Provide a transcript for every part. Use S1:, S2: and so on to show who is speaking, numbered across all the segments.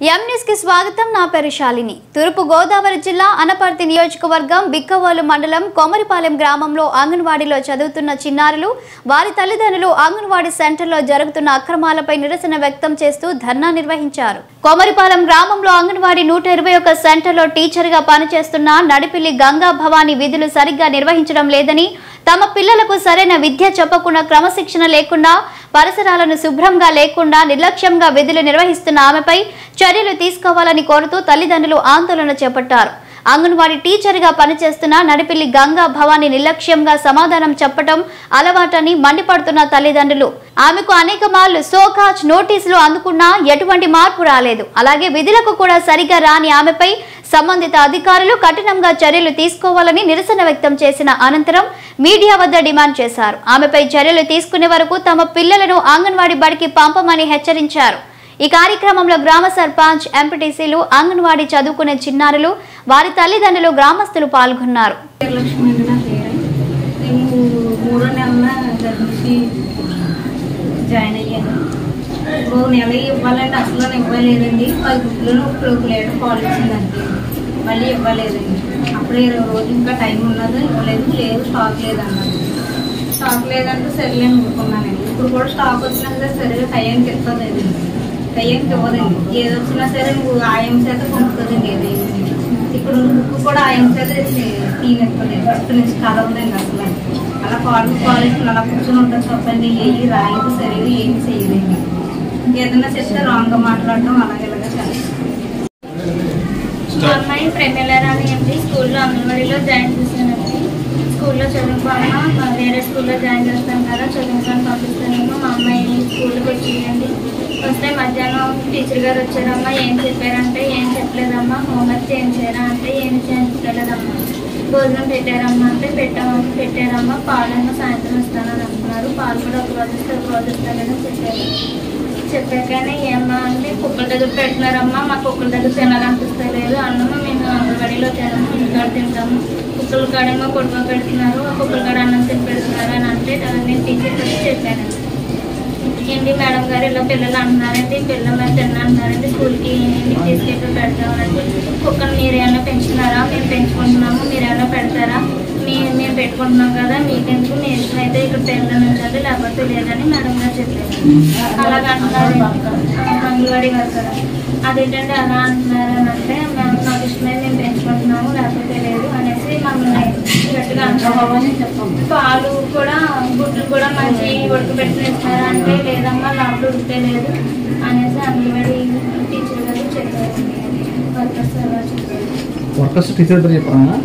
S1: M news కి స్వాగతం నా పేరు శాలిని తూర్పు గోదావరి జిల్లా అనపర్తి నియోజకవర్గం బిక్కవోలు మండలం కొమరిపాలెం గ్రామంలో అంగన్వాడీలో చదువుతున్న చిన్నారులు వారి తల్లిదండ్రులు అంగన్వాడీ సెంటర్లో జరుగుతున్న అక్రమాలపై నిరసన వ్యక్తం చేస్తూ ధర్నా నిర్వహించారు కొమరిపాలెం గ్రామంలో అంగన్వాడీ నూట ఇరవై ఒక సెంటర్లో టీచర్గా పనిచేస్తున్న నడిపిల్లి గంగా భవానీ విధులు సరిగ్గా నిర్వహించడం లేదని తమ పిల్లలకు సరైన విద్య చెప్పకుండా క్రమశిక్షణ లేకుండా పరిసరాలను శుభ్రంగా లేకుండా నిర్లక్ష్యంగా విధులు నిర్వహిస్తున్న ఆమెపై చర్యలు తీసుకోవాలని కోరుతూ తల్లిదండ్రులు ఆందోళన చేపట్టారు అంగన్వాడీ టీచర్గా పనిచేస్తున్న నడిపిల్లి గంగా భవానీ నిర్లక్ష్యంగా సమాధానం చెప్పటం అలవాటని మండిపడుతున్న తల్లిదండ్రులు ఆమెకు అనేక మార్లు సోకాజ్ నోటీసులు అందుకున్నా ఎటువంటి మార్పు రాలేదు అలాగే విధులకు కూడా సరిగా రాని ఆమెపై సంబంధిత అధికారులు కఠినంగా చర్యలు తీసుకోవాలని నిరసన వ్యక్తం చేసిన అనంతరం మీడియా వద్ద డిమాండ్ చేశారు ఆమెపై చర్యలు తీసుకునే వరకు తమ పిల్లలను అంగన్వాడీ బడికి పంపమని హెచ్చరించారు ఈ కార్యక్రమంలో గ్రామ సర్పంచ్ ఎంపీటీసీలు అంగన్వాడీ చదువుకునే చిన్నారులు వారి తల్లిదండ్రులు గ్రామస్తులు పాల్గొన్నారు
S2: లక్ష్మి అండి నా పేరు నేను మూడో నెలల గర్భిణి జాయిన్ అయ్యాను ఇప్పుడు నెల ఇవ్వాలంటే అసలు ఇవ్వలేదండి పది గుడ్లను ఇప్పుడు ఒక లీటర్ పాలు ఇచ్చిందండి మళ్ళీ ఇవ్వలేదండి అప్పుడు ఇరవై రోజులు ఇంకా టైం ఉన్నది ఇవ్వలేదు లేదు స్టాక్ లేదన్నారు స్టాక్ లేదంటే సరేలే ఊరుకున్నానండి ఇప్పుడు కూడా స్టాక్ వచ్చినా సరే సరిగా టైంకి ఇస్తుందండి టైంకి ఇవ్వదండి ఏది వచ్చినా సరే నువ్వు ఆయం చేత పంపుతుందండి ఏదైనా ఇప్పుడు బుక్ కూడా ఆయన చేత తీనెత్తుంది ఫస్ట్ నుంచి కదవదండి అసలు అలా కాళ్ళు కాలేజ్ అలా కూర్చొని ఉంటుంది తప్పండి ఏవి రాయదు సరిగా ఏమి చేయదండి ఏదైనా చెప్తే రాంగ్గా మాట్లాడడం అలాగే ఇలాగా చేస్తాం
S3: మా అమ్మాయి ప్రెమిలర్ అని ఏంటి స్కూల్లో అంగన్వాడీలో జాయిన్ చేశానండి స్కూల్లో చదువుకోమా మా వేరే స్కూల్లో జాయిన్ చేస్తాం కదా చదువుకొని పంపిస్తానేమో మా అమ్మాయి స్కూల్కి వచ్చిందండి వస్తే మధ్యాహ్నం టీచర్ గారు వచ్చారమ్మా ఏం చెప్పారంటే ఏం చెప్పలేదమ్మా హోంవర్క్ చేయించారా అంటే ఏం చేయించలేదమ్మా భోజనం పెట్టారమ్మా అంటే పెట్టామమ్మా పెట్టారమ్మా పాలన్న సాయంత్రం ఇస్తానని అంటున్నారు పాలు కూడా ఒక రోజు ఇస్తే ఒక రోజు ఇస్తానని చెప్పారు చెప్పాకనే ఏమ్మా అంటే కుక్కల దగ్గర పెట్టినారమ్మా మా కుక్కల దగ్గర తినాలనిపిస్తలేదు అన్నము మేము అంగన్వాడీలో తినము ఇంటికాడ తింటాము కుక్కల కాడేమో కొడుకు పెడుతున్నారు ఆ కుక్కల కాడ అన్నం తిని పెడుతున్నారు అని అంటే నేను టీచర్ వచ్చి చెప్పాను ఏంటి మేడం గారు ఇలా పిల్లలు అంటున్నారండి పిల్లలు మేము తిన్నా అంటున్నారండి స్కూల్కి ఇంటికి తీసుకెళ్ళి పెడతామనండి కుక్కను మీరు ఏమైనా పెంచుతున్నారా మేము పెంచుకుంటున్నాము మీరు ఏమైనా పెడతారా మీ మేము పెట్టుకుంటున్నాం కదా మీకెందుకు మీ ఇష్టం అయితే ఇక్కడ పిల్లలు ఉంచాలి లేకపోతే లేదని మేడం గారు చెప్పారు అలాగ అంటున్నారు అంగన్వాడీ గారు కదా అదేంటంటే అలా అంటున్నారు అని అంటే మేము మాకు ఇష్టమే మేము పెంచుకుంటున్నాము లేకపోతే లేదు అనేసి మమ్మల్ని గట్టిగా అంటారు పాలు కూడా గుడ్లు కూడా మంచి ఉడకబెట్టిన ఇస్తారా అంటే లేదమ్మా లోపల ఉడితే లేదు అనేసి అంగన్వాడీ టీచర్ గారు చెప్పారు వర్కర్స్ అలా చెప్పారు
S4: వర్కర్స్ టీచర్ దగ్గర చెప్పరా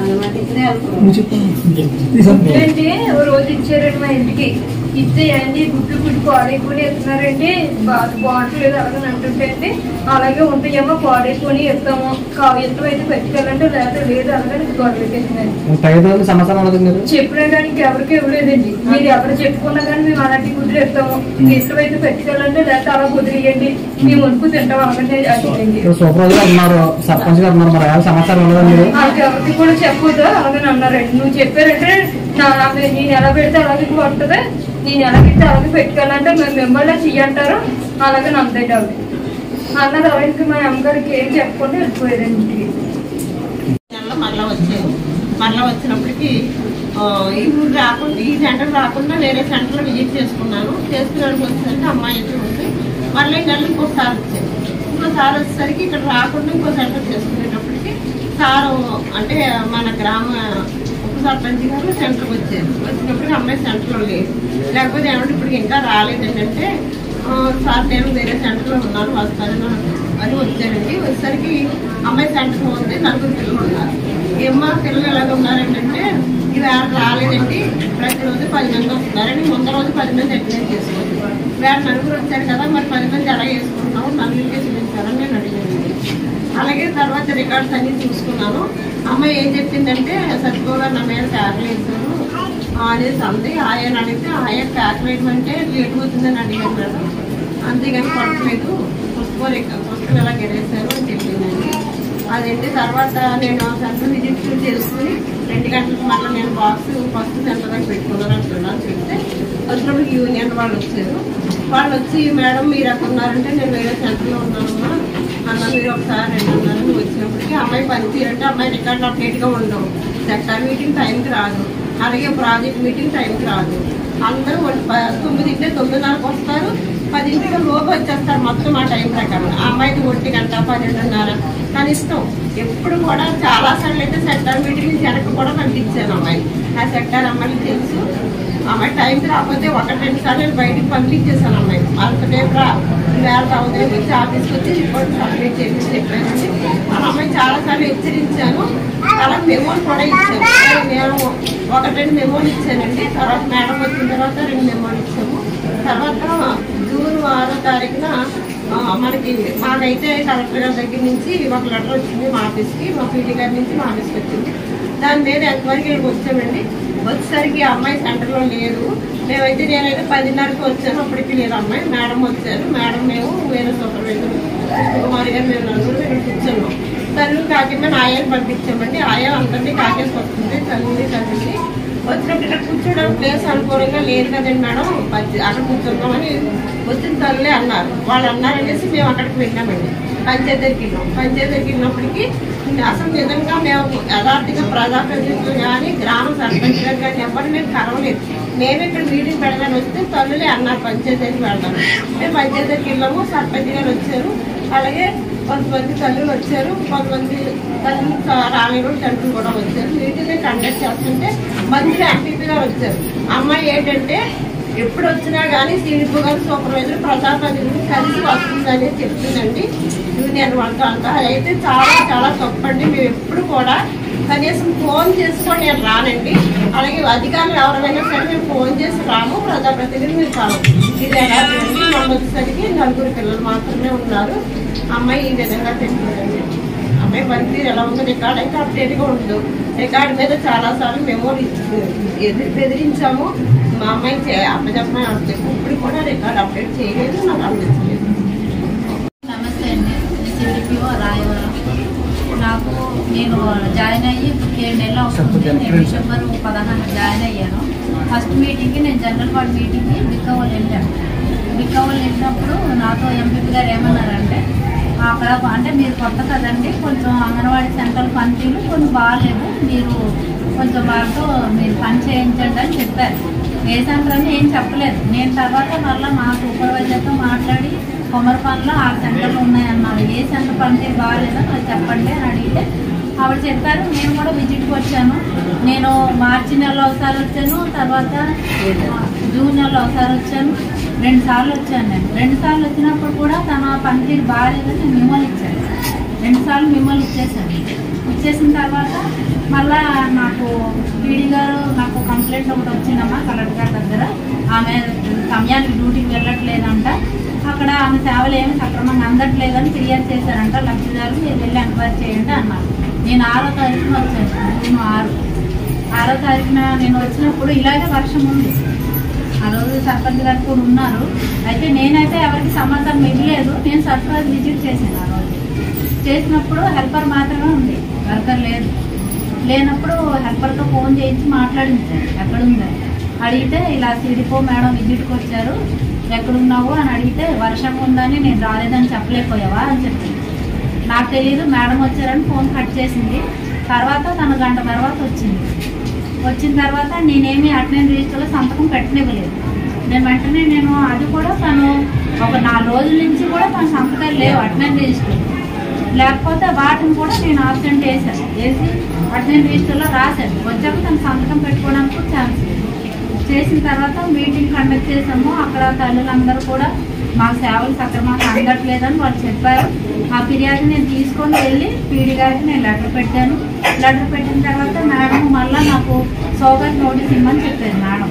S4: నువ్వు చెప్పు
S2: అంటే ఓ రోజు ఇచ్చారండి మా ఇంటికి ఇస్తే అండి గుడ్లు గుడ్డు పాడైపోయి ఎత్తున్నారండి బాగా బాగుంటలేదు అలాగని అంటుంటే అండి అలాగే ఉంటాయేమో పాడైపోయి ఎత్తాము ఎత్తు అయితే పెట్టుకెళ్ళంటే లేదా లేదు అలాగని గొడవ పెట్టేసిందండి
S4: తల్లిదండ్రులు సమాచారం అడగదు మీరు
S2: చెప్పినా కానీ ఇంకెవరికి ఇవ్వలేదండి మీరు ఎవరు చెప్పుకున్నా కానీ మేము అలాంటి గుడ్లు ఎత్తాము ఇష్టం అయితే పెట్టుకెళ్ళండి లేకపోతే అలా కుదిరియండి మేము వణుకు తింటాం అలాగే అడిగింది
S4: ఇక్కడ సూపర్వైజర్ గారు ఉన్నారు సర్పంచ్ గారు ఉన్నారు మరి ఎవరు సమాచారం ఉండదా మీరు
S2: వాళ్ళకి ఎవరికి కూడా చెప్పొద్దు అలాగే అన్నారండి నువ్వు చెప్పారంటే నా నేను ఎలా పెడితే అలాగే పడుతుంది నేను ఎలా పెడితే అలాగే పెట్టుకెళ్ళాలంటే మేము మిమ్మల్ని చెయ్యంటారు అలాగే నమ్మదండి ఆవిడ అన్నది అలాగే మా అమ్మగారికి ఏం చెప్పకుండా వెళ్ళిపోయారండి ఇంటికి
S5: నెలలో మళ్ళీ వచ్చాను మళ్ళీ వచ్చినప్పటికి ఆ, ఈ ఊరు రాకుండా ఈ సెంటర్ రాకుండా వేరే సెంటర్లో విజిట్ చేసుకున్నాను చేసుకున్నానికి వచ్చేసరికి అమ్మాయి ఎక్కడ ఉంది మళ్ళీ ఈ నెల ఇంకోసారి వచ్చాను ఇంకోసారి వచ్చేసరికి ఇక్కడ రాకుండా ఇంకో సెంటర్ చేసుకునేటప్పటికి సారు అంటే మన గ్రామ ఉప సర్పంచ్ గారు సెంటర్కి వచ్చారు వచ్చినప్పటికి అమ్మాయి సెంటర్లో లేదు లేకపోతే ఏమంటే ఇప్పుడు ఇంకా రాలేదు ఏంటంటే ఆ, సార్ నేను వేరే సెంటర్లో ఉన్నాను వస్తాను అని వచ్చారండి వచ్చేసరికి అమ్మాయి సెంటర్ ఉంది నలుగురు పిల్లలు ఉన్నారు ఏమ్మా పిల్లలు ఎలాగ ఉన్నారంటే ఇది ఆడ రాలేదండి ప్రతిరోజు పది మంది వస్తున్నారని ముందు రోజు పది మంది అటెండ్ చేసుకోండి వేరే నలుగురు వచ్చారు కదా మరి పది మంది ఎలా చేసుకుంటున్నాము నలుగురికి చూపించాలని నేను అడిగాను అలాగే తర్వాత రికార్డ్స్ అన్ని చూసుకున్నాను అమ్మాయి ఏం చెప్పిందంటే సత్యగోగా నా మీద ట్యాబ్లు వేసాను అనేసి అంది ఆయన అడిగితే ఆయన ట్యాబ్లు వేయమంటే లేట్ అవుతుందని అడిగాను మేడం అంతేగాని పడట్లేదు పుష్ప పుష్పం ఎలా గెరేశారు అని చెప్పిందండి అదేంటి తర్వాత నేను సెంటర్ విజిట్ చేసుకుని రెండు గంటలకు మళ్ళీ నేను బాక్స్ ఫస్ట్ సెంటర్ దగ్గర పెట్టుకున్నాను అంటున్నాను చెప్తే వచ్చినప్పుడు యూనియన్ వాళ్ళు వచ్చారు వాళ్ళు వచ్చి మేడం మీరు ఎక్కడ ఉన్నారంటే నేను వేరే సెంటర్లో ఉన్నానమ్మా అన్న మీరు ఒకసారి రెండు అన్నారు నువ్వు వచ్చినప్పటికీ అమ్మాయి పనితీరంటే అమ్మాయి రికార్డులు అప్డేట్గా ఉండవు సెక్టర్ మీటింగ్ టైంకి రాదు అలాగే ప్రాజెక్ట్ మీటింగ్ టైంకి రాదు అందరూ వాళ్ళు ప- తొమ్మిదింటే తొమ్మిదిన్నరకు వస్తారు పదింటికి లోపు వచ్చేస్తారు మొత్తం ఆ టైం ప్రకారం ఆ అమ్మాయికి ఒంటి గంట పన్నెండున్నర కానీ ఇష్టం ఎప్పుడు కూడా చాలా సార్లు అయితే సెక్టార్ మీటింగ్ నుంచి వెనక్కి కూడా పంపించాను అమ్మాయి ఆ సెక్టార్ అమ్మాయికి తెలుసు అమ్మాయి టైంకి రాకపోతే ఒకటి రెండు సార్లు నేను బయటికి పంపించేశాను అమ్మాయి అంత రేపు రా వేళ ఉదయం వచ్చి ఆఫీస్కి వచ్చి రిపోర్ట్ సబ్మిట్ చేసి చెప్పానండి ఆ అమ్మాయి చాలా సార్లు హెచ్చరించాను అలా మెమోలు కూడా ఇచ్చాను నేను ఒకటి రెండు మెమోలు ఇచ్చానండి తర్వాత మేడం వచ్చిన తర్వాత రెండు మెమోలు ఇచ్చాము తర్వాత జూన్ ఆరో తారీఖున ఆ, మనకి మాకైతే కలెక్టర్ గారి దగ్గర నుంచి ఒక లెటర్ వచ్చింది మా ఆఫీస్కి మా పీటీ గారి నుంచి మా ఆఫీస్కి వచ్చింది దాని మీద ఎంక్వైరీకి ఇక్కడికి వచ్చామండి వచ్చేసరికి ఆ అమ్మాయి సెంటర్లో లేదు మేమైతే నేనైతే పదిన్నరకు వచ్చాను అప్పటికి లేదు అమ్మాయి మేడం వచ్చారు మేడం మేము వేరే సూపర్వైజర్ కుమారి గారు మేము నలుగురు ఇక్కడ కూర్చున్నాం తల్లి కాకిమే ఆయాలు పంపించామండి ఆయా అందరినీ కాకేసి వస్తుంది తల్లిని తల్లిని వచ్చినప్పుడు ఇక్కడ కూర్చోడానికి ప్లేస్ అనుకూలంగా లేదు కదండి మేడం పచ్చి- అక్కడ కూర్చున్నామని వచ్చిన తల్లి అన్నారు వాళ్ళు అన్నారనేసి మేము అక్కడికి వెళ్ళామండి పంచాయతీ దగ్గరికి వెళ్ళాం పంచాయతీ దగ్గరికి వెళ్ళినప్పటికీ అసలు నిజంగా మేము యథార్థంగా ప్రజాప్రతినిధులు కానీ గ్రామ సర్పంచ్ గారు కానీ ఎవరు మేము కలవలేదు మేము ఇక్కడ మీటింగ్ పెడదాని వస్తే తల్లులే అన్నారు పంచాయతీ దగ్గరికి వెళ్దాం మేము పంచాయతీ దగ్గరికి వెళ్ళాము సర్పంచ్ గారు వచ్చారు అలాగే కొంతమంది తల్లులు వచ్చారు కొంతమంది తల్లులు రాలేరు తండ్రులు కూడా వచ్చారు మీటింగ్ కండక్ట్ చేస్తుంటే మంత్రి ఎంపీపీ గారు వచ్చారు అమ్మాయి ఏంటంటే ఎప్పుడు వచ్చినా కానీ సీనిపు గారు సూపర్వైజర్ ప్రజాప్రతినిధులు కలిసి వస్తుందని చెప్తుందండి యూనియన్ వాళ్ళతో అంతా అయితే చాలా చాలా తప్పండి మేము ఎప్పుడు కూడా కనీసం ఫోన్ చేసుకొని నేను రానండి అలాగే అధికారులు ఎవరైనా సరే మేము ఫోన్ చేసి రాము ప్రజాప్రతినిధులు మీరు రాము ఇది ఎలా చేయండి మొన్న వచ్చేసరికి నలుగురు పిల్లలు మాత్రమే ఉన్నారు అమ్మాయి ఈ విధంగా చెప్తుందండి అమ్మాయి పనితీరు ఎలా ఉందో రికార్డ్ అయితే అప్డేట్గా ఉండదు రికార్డ్ మీద చాలా సార్లు మెమోరీ ఎదురు బెదిరించాము మా అమ్మాయి చే- అప్పచెప్పమని అప్పచెప్పు ఇప్పుడు కూడా రికార్డ్ అప్డేట్ చేయలేదు నాకు అనిపించలేదు
S6: నమస్తే అండి నేను సిడిపిఓ రాయవరం నాకు నేను జాయిన్ అయ్యి ఏడు నెలలు అవుతుంది నేను డిసెంబర్ పదహారు జాయిన్ అయ్యాను ఫస్ట్ మీటింగ్కి నేను జనరల్ బాడీ మీటింగ్కి బిక్కవల్ వెళ్ళాను బిక్కవల్ వెళ్ళినప్పుడు నాతో ఎంపీపీ గారు ఏమన్నారంటే అక్కడ అంటే మీరు కొత్త కదండి కొంచెం అంగన్వాడీ సెంటర్ పనితీరు కొంచెం బాగాలేదు మీరు కొంచెం వాళ్ళతో మీరు పని చేయించండి అని చెప్పారు ఏ సెంటర్ అని ఏం చెప్పలేదు నేను తర్వాత మళ్ళీ మా సూపర్వైజర్తో మాట్లాడి కొమర పనిలో ఆ సెంటర్లు ఉన్నాయన్నారు ఏ సెంటర్ పనితీరు బాగాలేదో నాకు చెప్పండి అని అడిగితే ఆవిడ చెప్పారు నేను కూడా విజిట్కి వచ్చాను నేను మార్చి నెలలో ఒకసారి వచ్చాను తర్వాత జూన్ నెలలో ఒకసారి వచ్చాను రెండు సార్లు వచ్చాను నేను రెండు సార్లు వచ్చినప్పుడు కూడా తన పనితీరు బాగాలేదని నేను మిమ్మల్ని ఇచ్చాను రెండు సార్లు మిమ్మల్ని ఇచ్చేసాను ఇచ్చేసిన తర్వాత మళ్ళా నాకు పీడీ గారు నాకు కంప్లైంట్ ఒకటి వచ్చిందమ్మా కలెక్టర్ గారి దగ్గర ఆమె సమయానికి డ్యూటీకి వెళ్ళట్లేదంట అక్కడ ఆమె సేవలు ఏమి సక్రమంగా అందట్లేదని ఫిర్యాదు చేశారంట లబ్ధిదారు మీరు వెళ్ళి ఎంక్వైరీ చేయండి అన్నారు నేను ఆరో తారీఖున వచ్చాను జూన్ ఆరు ఆరో తారీఖున నేను వచ్చినప్పుడు ఇలాగే వర్షం ఉంది ఆ రోజు సర్పంచ్ గారు కూడా ఉన్నారు అయితే నేనైతే ఎవరికి సమాధానం ఇవ్వలేదు నేను సర్పంచ్ విజిట్ చేశాను ఆ రోజు చేసినప్పుడు హెల్పర్ మాత్రమే ఉంది వర్కర్ లేదు లేనప్పుడు హెల్పర్తో ఫోన్ చేయించి మాట్లాడించాను ఎక్కడుందని అడిగితే ఇలా సిడిపో మేడం విజిట్కి వచ్చారు ఎక్కడున్నావు అని అడిగితే వర్షం ఉందని నేను రాలేదని చెప్పలేకపోయావా అని చెప్పింది నాకు తెలియదు మేడం వచ్చారని ఫోన్ కట్ చేసింది తర్వాత తన గంట తర్వాత వచ్చింది వచ్చిన తర్వాత నేనేమి అటెండెన్స్ రిజిస్టర్లో సంతకం పెట్టనివ్వలేదు నేను వెంటనే నేను అది కూడా తను ఒక నాలుగు రోజుల నుంచి కూడా తన సంతకాలు లేవు అటెండెన్స్ రిజిస్టర్ లేకపోతే వాటిని కూడా నేను ఆబ్సెంట్ వేసాను వేసి అటెండెన్స్ రిజిస్టర్లో రాశాను వచ్చాక తను సంతకం పెట్టుకోవడానికి ఛాన్స్ లేదు చేసిన తర్వాత మీటింగ్ కండక్ట్ చేసాము అక్కడ తల్లులందరూ కూడా మా సేవలు సక్రమంగా అందట్లేదని వాళ్ళు చెప్పారు ఆ ఫిర్యాదు నేను తీసుకొని వెళ్ళి పీడి గారికి నేను లెటర్ పెట్టాను లెటర్ పెట్టిన తర్వాత మేడం మళ్ళీ నాకు సోగర్ నోటీస్ ఇమ్మని చెప్పారు మేడం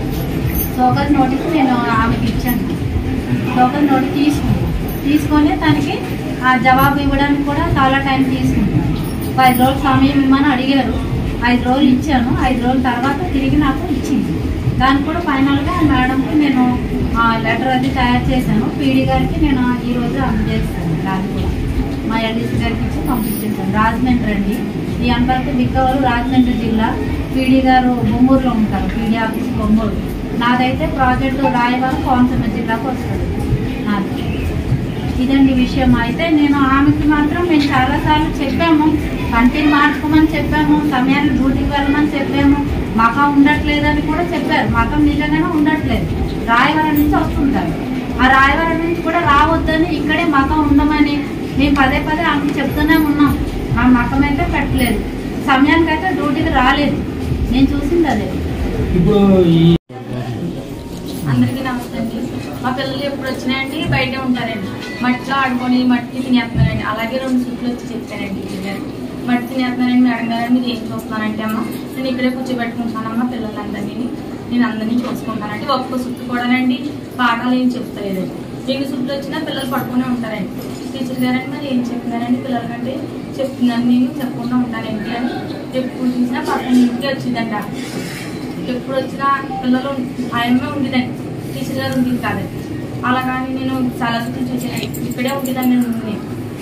S6: సోగర్ నోటీస్ నేను ఆమెకి ఇచ్చాను సోగర్ నోటీస్ తీసుకున్నాను తీసుకొని తనకి ఆ జవాబు ఇవ్వడానికి కూడా చాలా టైం తీసుకుంటాను ఐదు రోజులు సమయం ఇమ్మని అడిగారు ఐదు రోజులు ఇచ్చాను ఐదు రోజుల తర్వాత తిరిగి నాకు ఇచ్చింది దానికి కూడా ఫైనల్గా మేడంకి నేను ఆ లెటర్ అది తయారు చేశాను పీడీ గారికి నేను ఈ రోజు అందజేస్తాను దాన్ని కూడా మా ఎల్డీసీ గారికి ఇచ్చి పంపించేసాను రాజమండ్రి అండి ఈ అంబర్కి బిక్కవరు రాజమండ్రి జిల్లా పీడీ గారు బొమ్మూరులో ఉంటారు పీడీ ఆఫీస్ బొమ్మూరు నాదైతే ప్రాజెక్టు రాయవరం కోనసీమ జిల్లాకు వస్తుంది నాది ఇదండి విషయం అయితే నేను ఆమెకి మాత్రం మేము చాలాసార్లు చెప్పాము కంటిని మార్చుకోమని చెప్పాము సమయాన్ని డ్యూటీకి వెళ్ళమని చెప్పాము మకం ఉండట్లేదని కూడా చెప్పారు మకం నిజంగానే ఉండట్లేదు రాయవరం నుంచి వస్తుంటారు ఆ రాయవరం నుంచి కూడా రావద్దని ఇక్కడే మకం ఉండమని మేము పదే పదే ఆమెకి చెప్తూనే ఉన్నాం ఆ మకం అయితే పెట్టలేదు సమయానికి అయితే డ్యూటీకి రాలేదు నేను చూసింది అదే
S4: ఇప్పుడు ఈ
S7: అందరికీ నమస్తే అండి మా పిల్లలు ఎప్పుడు వచ్చినాయండి బయటే ఉంటారండి మట్టిలో ఆడుకొని మట్టి తినేస్తున్నారండి అలాగే రెండు సుట్లు వచ్చి చెప్పారండి టీచర్ గారు మట్టి తినేస్తున్నారండి మేడం గారు మీరు ఏం చూస్తున్నారంటే అమ్మ నేను ఇక్కడే కూర్చోబెట్టుకుంటానమ్మా పిల్లలందరినీ నేను అందరినీ చూసుకుంటానండి ఒక్క సుట్టు కూడానండి పాఠాలు ఏం చెప్తలేదండి ఎన్ని సుట్లు వచ్చినా పిల్లలు పడుకునే ఉంటారండి టీచర్ గారండి మరి ఏం చెప్తున్నారండి పిల్లలకంటే చెప్తున్నాను నేను చెప్పకుండా ఉంటానండి అని ఎప్పుడు చూసినా పక్కన ఇంటికి వచ్చిందండి ఆవిడ. ఎప్పుడు వచ్చినా పిల్లలు ఆయమ్మే ఉండేదండి టీచర్ గారు ఉండేది కాదండి అలా కానీ నేను చాలా సుట్లు చూసానండి ఇక్కడే ఉండేదాన్ని నేను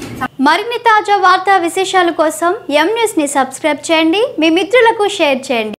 S1: మరిన్ని తాజా వార్తా విశేషాల కోసం ఎం న్యూస్ ని సబ్స్క్రైబ్ చేయండి మీ మిత్రులకు షేర్ చేయండి